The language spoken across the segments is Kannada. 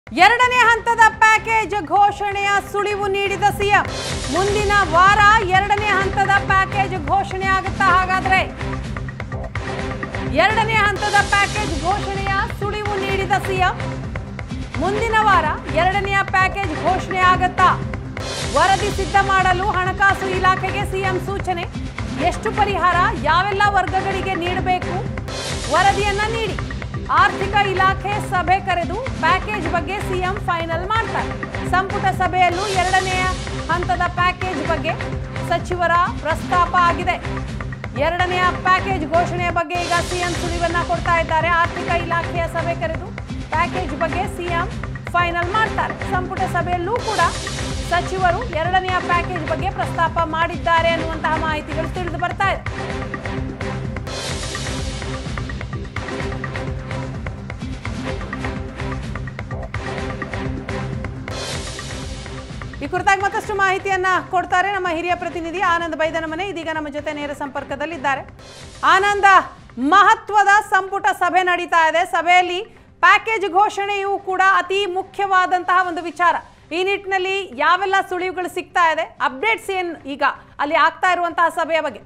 ಎರಡನೇ ಹಂತದ ಪ್ಯಾಕೇಜ್ ಘೋಷಣೆಯ ಸುಳಿವು ನೀಡಿದ ಸಿಎಂ ಮುಂದಿನ ವಾರ ಎರಡನೇ ಹಂತದ ಪ್ಯಾಕೇಜ್ ಘೋಷಣೆ ಆಗುತ್ತಾ ಹಾಗಾದ್ರೆ ಎರಡನೇ ಹಂತದ ಪ್ಯಾಕೇಜ್ ಘೋಷಣೆಯ ಸುಳಿವು ನೀಡಿದ ಸಿಎಂ ಮುಂದಿನ ವಾರ ಎರಡನೆಯ ಪ್ಯಾಕೇಜ್ ಘೋಷಣೆ ಆಗತ್ತಾ ವರದಿ ಸಿದ್ಧ ಮಾಡಲು ಹಣಕಾಸು ಇಲಾಖೆಗೆ ಸಿಎಂ ಸೂಚನೆ ಎಷ್ಟು ಪರಿಹಾರ ಯಾವೆಲ್ಲ ವರ್ಗಗಳಿಗೆ ನೀಡಬೇಕು ವರದಿಯನ್ನ ನೀಡಿ ಆರ್ಥಿಕ ಇಲಾಖೆ ಸಭೆ ಕರೆದು ಪ್ಯಾಕೇಜ್ ಬಗ್ಗೆ ಸಿಎಂ ಫೈನಲ್ ಮಾಡ್ತಾರೆ ಸಂಪುಟ ಸಭೆಯಲ್ಲೂ ಎರಡನೆಯ ಹಂತದ ಪ್ಯಾಕೇಜ್ ಬಗ್ಗೆ ಸಚಿವರ ಪ್ರಸ್ತಾಪ ಆಗಿದೆ ಎರಡನೆಯ ಪ್ಯಾಕೇಜ್ ಘೋಷಣೆಯ ಬಗ್ಗೆ ಈಗ ಸಿಎಂ ಸುಳಿವನ್ನ ಕೊಡ್ತಾ ಇದ್ದಾರೆ ಆರ್ಥಿಕ ಇಲಾಖೆಯ ಸಭೆ ಕರೆದು ಪ್ಯಾಕೇಜ್ ಬಗ್ಗೆ ಸಿಎಂ ಫೈನಲ್ ಮಾಡ್ತಾರೆ ಸಂಪುಟ ಸಭೆಯಲ್ಲೂ ಕೂಡ ಸಚಿವರು ಎರಡನೆಯ ಪ್ಯಾಕೇಜ್ ಬಗ್ಗೆ ಪ್ರಸ್ತಾಪ ಮಾಡಿದ್ದಾರೆ ಅನ್ನುವಂತಹ ಮಾಹಿತಿಗಳು ತಿಳಿದು ಬರ್ತಾ ಇದೆ ಈ ಕುರಿತಾಗಿ ಮತ್ತಷ್ಟು ಮಾಹಿತಿಯನ್ನ ಕೊಡ್ತಾರೆ ನಮ್ಮ ಹಿರಿಯ ಪ್ರತಿನಿಧಿ ಆನಂದ್ ಬೈದನಮನೆ ಇದೀಗ ನಮ್ಮ ಜೊತೆ ನೇರ ಸಂಪರ್ಕದಲ್ಲಿದ್ದಾರೆ ಆನಂದ ಮಹತ್ವದ ಸಂಪುಟ ಸಭೆ ನಡೀತಾ ಇದೆ ಸಭೆಯಲ್ಲಿ ಪ್ಯಾಕೇಜ್ ಘೋಷಣೆಯೂ ಕೂಡ ಅತಿ ಮುಖ್ಯವಾದಂತಹ ಒಂದು ವಿಚಾರ ಈ ನಿಟ್ಟಿನಲ್ಲಿ ಯಾವೆಲ್ಲ ಸುಳಿವುಗಳು ಸಿಗ್ತಾ ಇದೆ ಅಪ್ಡೇಟ್ಸ್ ಏನ್ ಈಗ ಅಲ್ಲಿ ಆಗ್ತಾ ಇರುವಂತಹ ಸಭೆಯ ಬಗ್ಗೆ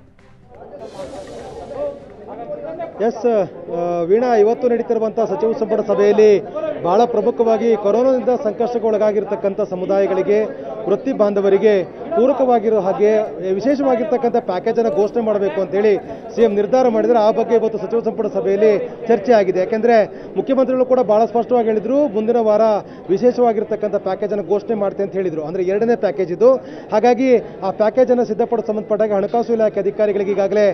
ಎಸ್ ಆ, ವೀಣಾ ಇವತ್ತು ನಡೀತಿರುವಂತಹ ಸಚಿವ ಸಂಪುಟ ಸಭೆಯಲ್ಲಿ ಬಹಳ ಪ್ರಮುಖವಾಗಿ ಕೊರೋನಾದಿಂದ ಸಂಕಷ್ಟಕ್ಕೆ ಒಳಗಾಗಿರ್ತಕ್ಕಂಥ ಸಮುದಾಯಗಳಿಗೆ ವೃತ್ತಿ ಬಾಂಧವರಿಗೆ ಪೂರಕವಾಗಿರೋ ಹಾಗೆ ವಿಶೇಷವಾಗಿರ್ತಕ್ಕಂಥ ಪ್ಯಾಕೇಜ್ ಅನ್ನು ಘೋಷಣೆ ಮಾಡಬೇಕು ಅಂತೇಳಿ ಸಿಎಂ ನಿರ್ಧಾರ ಮಾಡಿದರೆ ಆ ಬಗ್ಗೆ ಇವತ್ತು ಸಚಿವ ಸಂಪುಟ ಸಭೆಯಲ್ಲಿ ಚರ್ಚೆ ಆಗಿದೆ ಯಾಕೆಂದ್ರೆ ಮುಖ್ಯಮಂತ್ರಿಗಳು ಕೂಡ ಬಹಳ ಸ್ಪಷ್ಟವಾಗಿ ಹೇಳಿದ್ರು ಮುಂದಿನ ವಾರ ವಿಶೇಷವಾಗಿರ್ತಕ್ಕಂಥ ಪ್ಯಾಕೇಜ್ ಅನ್ನು ಘೋಷಣೆ ಮಾಡ್ತೆ ಅಂತ ಹೇಳಿದ್ರು ಅಂದ್ರೆ ಎರಡನೇ ಪ್ಯಾಕೇಜ್ ಇದು ಹಾಗಾಗಿ ಆ ಪ್ಯಾಕೇಜ್ ಅನ್ನು ಸಿದ್ಧಪಡಿಸ ಸಂಬಂಧಪಟ್ಟಾಗ ಹಣಕಾಸು ಇಲಾಖೆ ಅಧಿಕಾರಿಗಳಿಗೆ ಈಗಾಗಲೇ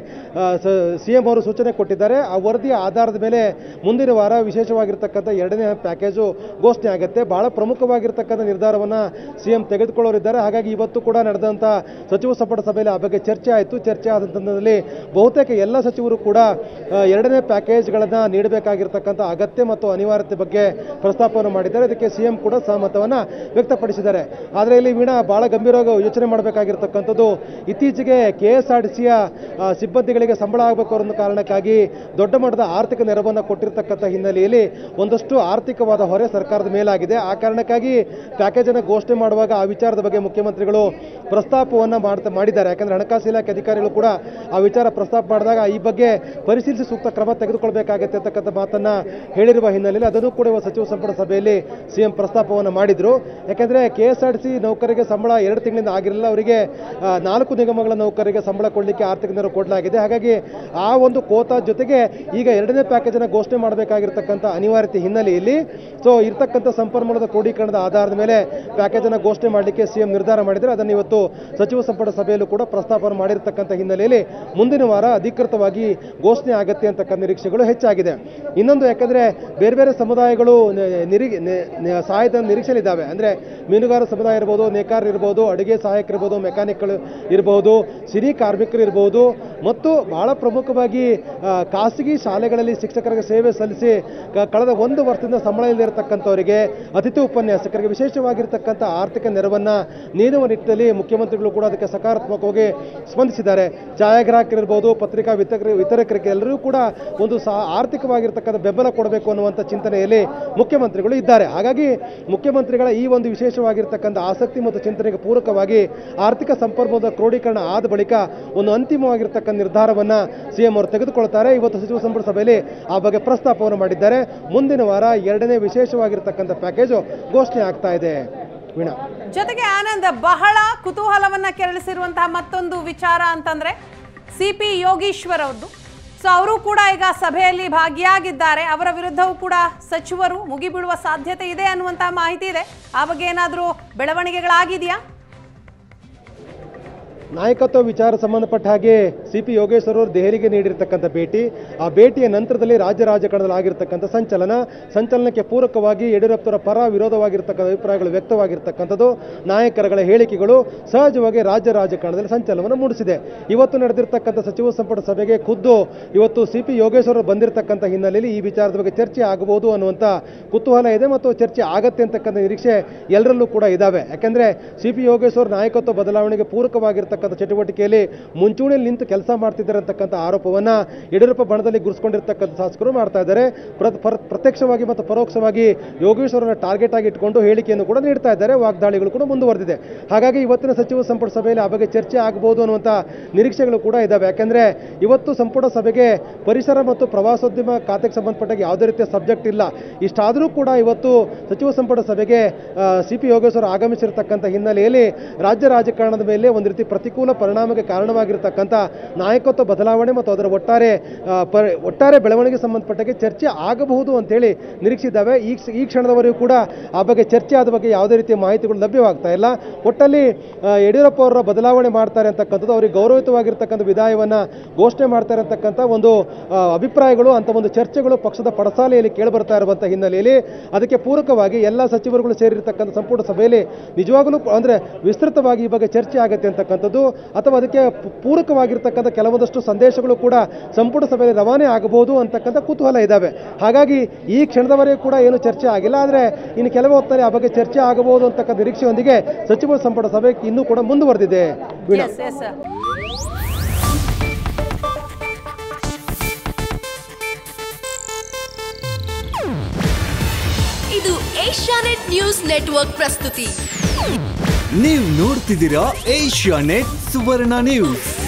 ಸಿಎಂ ಅವರು ಸೂಚನೆ ಕೊಟ್ಟಿದ್ದಾರೆ ಆ ವರದಿಯ ಆಧಾರದ ಮೇಲೆ ಮುಂದಿನ ವಾರ ವಿಶೇಷವಾಗಿರ್ತಕ್ಕಂಥ ಎರಡನೇ ಪ್ಯಾಕೇಜು ಘೋಷಣೆ ಆಗುತ್ತೆ ಬಹಳ ಪ್ರಮುಖವಾಗಿರ್ತಕ್ಕಂಥ ನಿರ್ಧಾರವನ್ನ ಸಿಎಂ ತೆಗೆದುಕೊಳ್ಳೋರಿದ್ದಾರೆ ಹಾಗಾಗಿ ಇವತ್ತು ಕೂಡ ನಡೆದಂಥ ಸಚಿವ ಸಂಪುಟ ಸಭೆಯಲ್ಲಿ ಆ ಬಗ್ಗೆ ಚರ್ಚೆ ಆಯಿತು ಚರ್ಚೆ ಆದ ಸಂದರ್ಭದಲ್ಲಿ ಬಹುತೇಕ ಎಲ್ಲ ಸಚಿವರು ಕೂಡ ಆ, ಎರಡನೇ ಪ್ಯಾಕೇಜ್ಗಳನ್ನ ನೀಡಬೇಕಾಗಿರ್ತಕ್ಕಂಥ ಅಗತ್ಯ ಮತ್ತು ಅನಿವಾರ್ಯತೆ ಬಗ್ಗೆ ಪ್ರಸ್ತಾಪವನ್ನು ಮಾಡಿದ್ದಾರೆ ಅದಕ್ಕೆ ಸಿಎಂ ಕೂಡ ಸಹಮತವನ್ನ ವ್ಯಕ್ತಪಡಿಸಿದ್ದಾರೆ ಆದರೆ ಇಲ್ಲಿ ವೀಣಾ ಬಹಳ ಗಂಭೀರವಾಗಿ ಯೋಚನೆ ಮಾಡಬೇಕಾಗಿರ್ತಕ್ಕಂಥದ್ದು ಇತ್ತೀಚೆಗೆ ಕೆ ಎಸ್ ಆರ್ ಟಿ ಸಿಯ ಸಿಬ್ಬಂದಿಗಳಿಗೆ ಸಂಬಳ ಆಗಬೇಕು ಅನ್ನೋ ಕಾರಣಕ್ಕಾಗಿ ದೊಡ್ಡ ಮಟ್ಟದ ಆರ್ಥಿಕ ನೆರವನ್ನು ಕೊಟ್ಟಿರ್ತಕ್ಕಂಥ ಹಿನ್ನೆಲೆಯಲ್ಲಿ ಒಂದಷ್ಟು ಆರ್ಥಿಕವಾದ ಹೊರೆ ಸರ್ಕಾರದ ಮೇಲಾಗಿದೆ ಆ ಕಾರಣಕ್ಕಾಗಿ ಪ್ಯಾಕೇಜ್ ಅನ್ನು ಘೋಷಣೆ ಮಾಡುವಾಗ ಆ ವಿಚಾರದ ಬಗ್ಗೆ ಮುಖ್ಯಮಂತ್ರಿಗಳು ಪ್ರಸ್ತಾಪವನ್ನ ಮಾಡ್ತಾ ಮಾಡಿದ್ದಾರೆ ಯಾಕಂದ್ರೆ ಹಣಕಾಸು ಇಲಾಖೆ ಅಧಿಕಾರಿಗಳು ಕೂಡ ಆ ವಿಚಾರ ಪ್ರಸ್ತಾಪ ಮಾಡಿದಾಗ ಈ ಬಗ್ಗೆ ಪರಿಶೀಲಿಸಿ ಸೂಕ್ತ ಕ್ರಮ ತೆಗೆದುಕೊಳ್ಬೇಕಾಗತ್ತೆ ಅಂತಕ್ಕಂಥ ಮಾತನ್ನ ಹೇಳಿರುವ ಹಿನ್ನೆಲೆಯಲ್ಲಿ ಅದನ್ನು ಕೂಡ ಇವತ್ತು ಸಚಿವ ಸಂಪುಟ ಸಭೆಯಲ್ಲಿ ಸಿಎಂ ಪ್ರಸ್ತಾಪವನ್ನು ಮಾಡಿದ್ರು ಯಾಕಂದ್ರೆ K S R T C ನೌಕರರಿಗೆ ಸಂಬಳ ಎರಡು ತಿಂಗಳಿಂದ ಆಗಿರಲಿಲ್ಲ ಅವರಿಗೆ ಆ, ನಾಲ್ಕು ನಿಗಮಗಳ ನೌಕರರಿಗೆ ಸಂಬಳ ಕೊಡಲಿಕ್ಕೆ ಆರ್ಥಿಕ ನೆರವು ಕೊಡಲಾಗಿದೆ ಹಾಗಾಗಿ ಆ ಒಂದು ಕೋತಾ ಜೊತೆಗೆ ಈಗ ಎರಡನೇ ಪ್ಯಾಕೇಜ್ ಅನ್ನು ಘೋಷಣೆ ಮಾಡಬೇಕಾಗಿರ್ತಕ್ಕಂಥ ಅನಿವಾರ್ಯತೆ ಹಿನ್ನೆಲೆಯಲ್ಲಿ ಸೊ ಇರ್ತಕ್ಕಂಥ ಸಂಪನ್ಮೂಲದ ಕ್ರೋಢೀಕರಣದ ಆಧಾರದ ಮೇಲೆ ಪ್ಯಾಕೇಜ್ ಅನ್ನು ಘೋಷಣೆ ಮಾಡಲಿಕ್ಕೆ ಸಿಎಂ ನಿರ್ಧಾರ ಮಾಡಿದರೆ ಅದನ್ನು ಇವತ್ತು ಸಚಿವ ಸಂಪುಟ ಸಭೆಯಲ್ಲೂ ಕೂಡ ಪ್ರಸ್ತಾಪ ಮಾಡಿರ್ತಕ್ಕಂಥ ಹಿನ್ನೆಲೆಯಲ್ಲಿ ಮುಂದಿನ ವಾರ ಅಧಿಕೃತವಾಗಿ ಘೋಷಣೆ ಆಗತ್ತೆ ಅಂತಕ್ಕಂಥ ನಿರೀಕ್ಷೆಗಳು ಹೆಚ್ಚಾಗಿದೆ ಇನ್ನೊಂದು ಯಾಕಂದ್ರೆ ಬೇರೆ ಬೇರೆ ಸಮುದಾಯಗಳು ನೆ- ನಿರಿ ನೆ- ನೆ- ಸಹಾಯದ ನಿರೀಕ್ಷೆಲಿದ್ದಾವೆ ಅಂದ್ರೆ ಮೀನುಗಾರ ಸಮುದಾಯ ಇರ್ಬೋದು ನೇಕಾರರು ಇರ್ಬೋದು ಅಡುಗೆ ಸಹಾಯಕರಿರ್ಬೋದು ಮೆಕ್ಯಾನಿಕ್ಗಳು ಇರ್ಬೋದು ಸಿರಿ ಕಾರ್ಮಿಕರು ಇರ್ಬೋದು ಮತ್ತು ಬಹಳ ಪ್ರಮುಖವಾಗಿ ಆ, ಖಾಸಗಿ ಶಾಲೆಗಳಲ್ಲಿ ಶಿಕ್ಷಕರಿಗೆ ಸೇವೆ ಸಲ್ಲಿಸಿ ಕ- ಕಳೆದ ಒಂದು ವರ್ಷದಿಂದ ಸಂಬಳ ಇಲ್ಲದಿರತಕ್ಕಂಥವರಿಗೆ ಅತಿಥಿ ಉಪನ್ಯಾಸಕರಿಗೆ ವಿಶೇಷವಾಗಿರ್ತಕ್ಕಂಥ ಆರ್ಥಿಕ ನೆರವನ್ನ ನೀಡುವ ನಿಟ್ಟಿನಲ್ಲಿ ಮುಖ್ಯಮಂತ್ರಿಗಳು ಕೂಡ ಅದಕ್ಕೆ ಸಕಾರಾತ್ಮಕವಾಗಿ ಸ್ಪಂದಿಸಿದ್ದಾರೆ ಛಾಯಾಗ್ರಾಹಕರಿರ್ಬೋದು ಪತ್ರಿಕಾ ವಿತರಕರು ವಿತರಕರಿಗೆ ಎಲ್ಲರೂ ಕೂಡ ಒಂದು ಸಹ ಆರ್ಥಿಕವಾಗಿರ್ತಕ್ಕಂಥ ಬೆಂಬಲ ಕೊಡಬೇಕು ಅನ್ನುವಂಥ ಚಿಂತನೆಯಲ್ಲಿ ಮುಖ್ಯಮಂತ್ರಿಗಳು ಇದ್ದಾರೆ ಹಾಗಾಗಿ ಮುಖ್ಯಮಂತ್ರಿಗಳ ಈ ಒಂದು ವಿಶೇಷವಾಗಿರ್ತಕ್ಕಂಥ ಆಸಕ್ತಿ ಮತ್ತು ಚಿಂತನೆಗೆ ಪೂರಕವಾಗಿ ಆರ್ಥಿಕ ಸಂಪನ್ಮೂಲದ ಕ್ರೋಢೀಕರಣ ಆದ ಬಳಿಕ ಒಂದು ಅಂತಿಮವಾಗಿರ್ತಕ್ಕಂಥ ನಿರ್ಧಾರವನ್ನ ಸಿಎಂ ಅವರು ತೆಗೆದುಕೊಳ್ತಾರೆ ಇವತ್ತು ಸಚಿವ ಸಂಪುಟ ಸಭೆಯಲ್ಲಿ ಆ ಬಗ್ಗೆ ಪ್ರಸ್ತಾಪವನ್ನು ಮಾಡಿದ್ದಾರೆ ಮುಂದಿನ ವಾರ ಎರಡನೇ ವಿಶೇಷವಾಗಿರ್ತಕ್ಕಂಥ ಪ್ಯಾಕೇಜು ಘೋಷಣೆ ಆಗ್ತಾ ಇದೆ ವೀಣಾ ಜೊತೆಗೆ ಆನಂದ್ ಬಹಳ ಕುತೂಹಲವನ್ನ ಕೆರಳಿಸಿರುವಂತಹ ಮತ್ತೊಂದು ವಿಚಾರ ಅಂತಂದ್ರೆ ಸಿ ಪಿ ಯೋಗೀಶ್ವರ್ ಅವ್ರದ್ದು ಸೊ ಅವರು ಕೂಡ ಈಗ ಸಭೆಯಲ್ಲಿ ಭಾಗಿಯಾಗಿದ್ದಾರೆ ಅವರ ವಿರುದ್ಧವೂ ಕೂಡ ಸಚಿವರು ಮುಗಿಬೀಳುವ ಸಾಧ್ಯತೆ ಇದೆ ಅನ್ನುವಂತಹ ಮಾಹಿತಿ ಇದೆ ಆ ಬಗ್ಗೆ ಏನಾದರೂ ಬೆಳವಣಿಗೆಗಳಾಗಿದೆಯಾ ನಾಯಕತ್ವ ವಿಚಾರ ಸಂಬಂಧಪಟ್ಟ ಹಾಗೆ ಸಿ ಪಿ ಯೋಗೇಶ್ವರ್ ಅವರು ದೆಹಲಿಗೆ ನೀಡಿರ್ತಕ್ಕಂಥ ಭೇಟಿ ಆ ಭೇಟಿಯ ನಂತರದಲ್ಲಿ ರಾಜ್ಯ ರಾಜಕಾರಣದಲ್ಲಿ ಆಗಿರ್ತಕ್ಕಂಥ ಸಂಚಲನ ಸಂಚಲನಕ್ಕೆ ಪೂರಕವಾಗಿ ಯಡಿಯೂರಪ್ಪರ ಪರ ವಿರೋಧವಾಗಿರ್ತಕ್ಕಂಥ ಅಭಿಪ್ರಾಯಗಳು ವ್ಯಕ್ತವಾಗಿರ್ತಕ್ಕಂಥದ್ದು ನಾಯಕರುಗಳ ಹೇಳಿಕೆಗಳು ಸಹಜವಾಗಿ ರಾಜ್ಯ ರಾಜಕಾರಣದಲ್ಲಿ ಸಂಚಲನವನ್ನು ಮೂಡಿಸಿದೆ ಇವತ್ತು ನಡೆದಿರ್ತಕ್ಕಂಥ ಸಚಿವ ಸಂಪುಟ ಸಭೆಗೆ ಖುದ್ದು ಇವತ್ತು ಸಿ ಪಿ ಯೋಗೇಶ್ವರ್ ಬಂದಿರತಕ್ಕಂಥ ಹಿನ್ನೆಲೆಯಲ್ಲಿ ಈ ವಿಚಾರದ ಬಗ್ಗೆ ಚರ್ಚೆ ಆಗಬಹುದು ಅನ್ನುವಂಥ ಕುತೂಹಲ ಇದೆ ಮತ್ತು ಚರ್ಚೆ ಆಗತ್ತೆ ಅಂತಕ್ಕಂಥ ನಿರೀಕ್ಷೆ ಎಲ್ಲರಲ್ಲೂ ಕೂಡ ಇದಾವೆ ಯಾಕೆಂದ್ರೆ ಸಿ ಪಿ ಯೋಗೇಶ್ವರ್ ನಾಯಕತ್ವ ಬದಲಾವಣೆಗೆ ಪೂರಕವಾಗಿರ್ತಕ್ಕಂಥ ಮಾಡ್ತಕ್ಕಂಥ ಚಟುವಟಿಕೆಯಲ್ಲಿ ಮುಂಚೂಣಿಯಲ್ಲಿ ನಿಂತು ಕೆಲಸ ಮಾಡ್ತಿದ್ದಾರೆ ಅಂತಕ್ಕಂಥ ಆರೋಪವನ್ನ ಯಡಿಯೂರಪ್ಪ ಬಣದಲ್ಲಿ ಗುರುಸ್ಕೊಂಡಿರ್ತಕ್ಕಂಥ ಶಾಸಕರು ಮಾಡ್ತಾ ಇದ್ದಾರೆ ಪ್ರ- ಪ್ರ- ಪ್ರತ್ಯಕ್ಷವಾಗಿ ಮತ್ತು ಪರೋಕ್ಷವಾಗಿ ಯೋಗೇಶ್ವರನ ಟಾರ್ಗೆಟ್ ಆಗಿ ಇಟ್ಕೊಂಡು ಹೇಳಿಕೆಯನ್ನು ಕೂಡ ನೀಡ್ತಾ ಇದ್ದಾರೆ ವಾಗ್ದಾಳಿಗಳು ಕೂಡ ಮುಂದುವರೆದಿದೆ ಹಾಗಾಗಿ ಇವತ್ತಿನ ಸಚಿವ ಸಂಪುಟ ಸಭೆಯಲ್ಲಿ ಆ ಬಗ್ಗೆ ಚರ್ಚೆ ಆಗಬಹುದು ಅನ್ನುವಂಥ ನಿರೀಕ್ಷೆಗಳು ಕೂಡ ಇದ್ದಾವೆ ಯಾಕೆಂದ್ರೆ ಇವತ್ತು ಸಂಪುಟ ಸಭೆಗೆ ಪರಿಸರ ಮತ್ತು ಪ್ರವಾಸೋದ್ಯಮ ಖಾತೆಗೆ ಸಂಬಂಧಪಟ್ಟಾಗ ಯಾವುದೇ ರೀತಿಯ ಸಬ್ಜೆಕ್ಟ್ ಇಲ್ಲ ಇಷ್ಟಾದರೂ ಕೂಡ ಇವತ್ತು ಸಚಿವ ಸಂಪುಟ ಸಭೆಗೆ ಸಿ ಪಿ ಯೋಗೇಶ್ವರ ಆಗಮಿಸಿರ್ತಕ್ಕಂಥ ಹಿನ್ನೆಲೆಯಲ್ಲಿ ರಾಜ್ಯ ರಾಜಕಾರಣದ ಮೇಲೆ ಒಂದು ರೀತಿ ಪ್ರತಿಕೂಲ ಪರಿಣಾಮಕ್ಕೆ ಕಾರಣವಾಗಿರ್ತಕ್ಕಂಥ ನಾಯಕತ್ವ ಬದಲಾವಣೆ ಮತ್ತು ಅದರ ಒಟ್ಟಾರೆ ಆ, ಪ- ಒಟ್ಟಾರೆ ಬೆಳವಣಿಗೆ ಸಂಬಂಧಪಟ್ಟಾಗೆ ಚರ್ಚೆ ಆಗಬಹುದು ಅಂತೇಳಿ ನಿರೀಕ್ಷಿದ್ದಾವೆ ಈ ಈ ಕ್ಷಣದವರೆಗೂ ಕೂಡ ಆ ಬಗ್ಗೆ ಚರ್ಚೆ ಆದ ಬಗ್ಗೆ ಯಾವುದೇ ರೀತಿಯ ಮಾಹಿತಿಗಳು ಲಭ್ಯವಾಗ್ತಾ ಇಲ್ಲ ಒಟ್ಟಲ್ಲಿ ಆ, ಯಡಿಯೂರಪ್ಪ ಅವರ ಬದಲಾವಣೆ ಮಾಡ್ತಾರೆ ಅಂತಕ್ಕಂಥದ್ದು ಅವರಿಗೆ ಗೌರವಿತವಾಗಿರ್ತಕ್ಕಂಥ ವಿಧಾಯವನ್ನ ಘೋಷಣೆ ಮಾಡ್ತಾರೆ ಅಂತಕ್ಕಂಥ ಒಂದು ಆ, ಅಭಿಪ್ರಾಯಗಳು ಅಂತ ಒಂದು ಚರ್ಚೆಗಳು ಪಕ್ಷದ ಪಡಸಾಲೆಯಲ್ಲಿ ಕೇಳಿಬರ್ತಾ ಇರುವಂಥ ಹಿನ್ನೆಲೆಯಲ್ಲಿ ಅದಕ್ಕೆ ಪೂರಕವಾಗಿ ಎಲ್ಲ ಸಚಿವರುಗಳು ಸೇರಿರ್ತಕ್ಕಂಥ ಸಂಪುಟ ಸಭೆಯಲ್ಲಿ ನಿಜವಾಗಲೂ ಅಂದ್ರೆ ವಿಸ್ತೃತವಾಗಿ ಈ ಬಗ್ಗೆ ಚರ್ಚೆ ಆಗುತ್ತೆ ಅಂತಕ್ಕಂಥದ್ದು ಅಥವಾ ಅದಕ್ಕೆ ಪೂ- ಪೂರಕವಾಗಿರ್ತಕ್ಕಂಥ ಕೆಲವೊಂದಷ್ಟು ಸಂದೇಶಗಳು ಕೂಡ ಸಂಪುಟ ಸಭೆಯಲ್ಲಿ ರವಾನೆ ಆಗಬಹುದು ಅಂತಕ್ಕಂಥ ಕುತೂಹಲ ಇದ್ದಾವೆ ಹಾಗಾಗಿ ಈ ಕ್ಷಣದವರೆಗೂ ಕೂಡ ಏನು ಚರ್ಚೆ ಆಗಿಲ್ಲ ಆದರೆ ಇನ್ನು ಕೆಲವು ಹೊತ್ತಲ್ಲಿ ಆ ಬಗ್ಗೆ ಚರ್ಚೆ ಆಗಬಹುದು ಅಂತಕ್ಕಂಥ ನಿರೀಕ್ಷೆಯೊಂದಿಗೆ ಸಚಿವ ಸಂಪುಟ ಸಭೆ ಇನ್ನೂ ಕೂಡ ಮುಂದುವರೆದಿದೆ ವೀಣಾ ಎಸ್ ಎಸ್ ಇದು ಏಷ್ಯಾನೆಟ್ ನ್ಯೂಸ್ ನೆಟ್ವರ್ಕ್ ಪ್ರಸ್ತುತಿ ನೀವು ನೋಡ್ತಿದ್ದೀರಾ ಏಷ್ಯಾ ನೆಟ್ ಸುವರ್ಣ ನ್ಯೂಸ್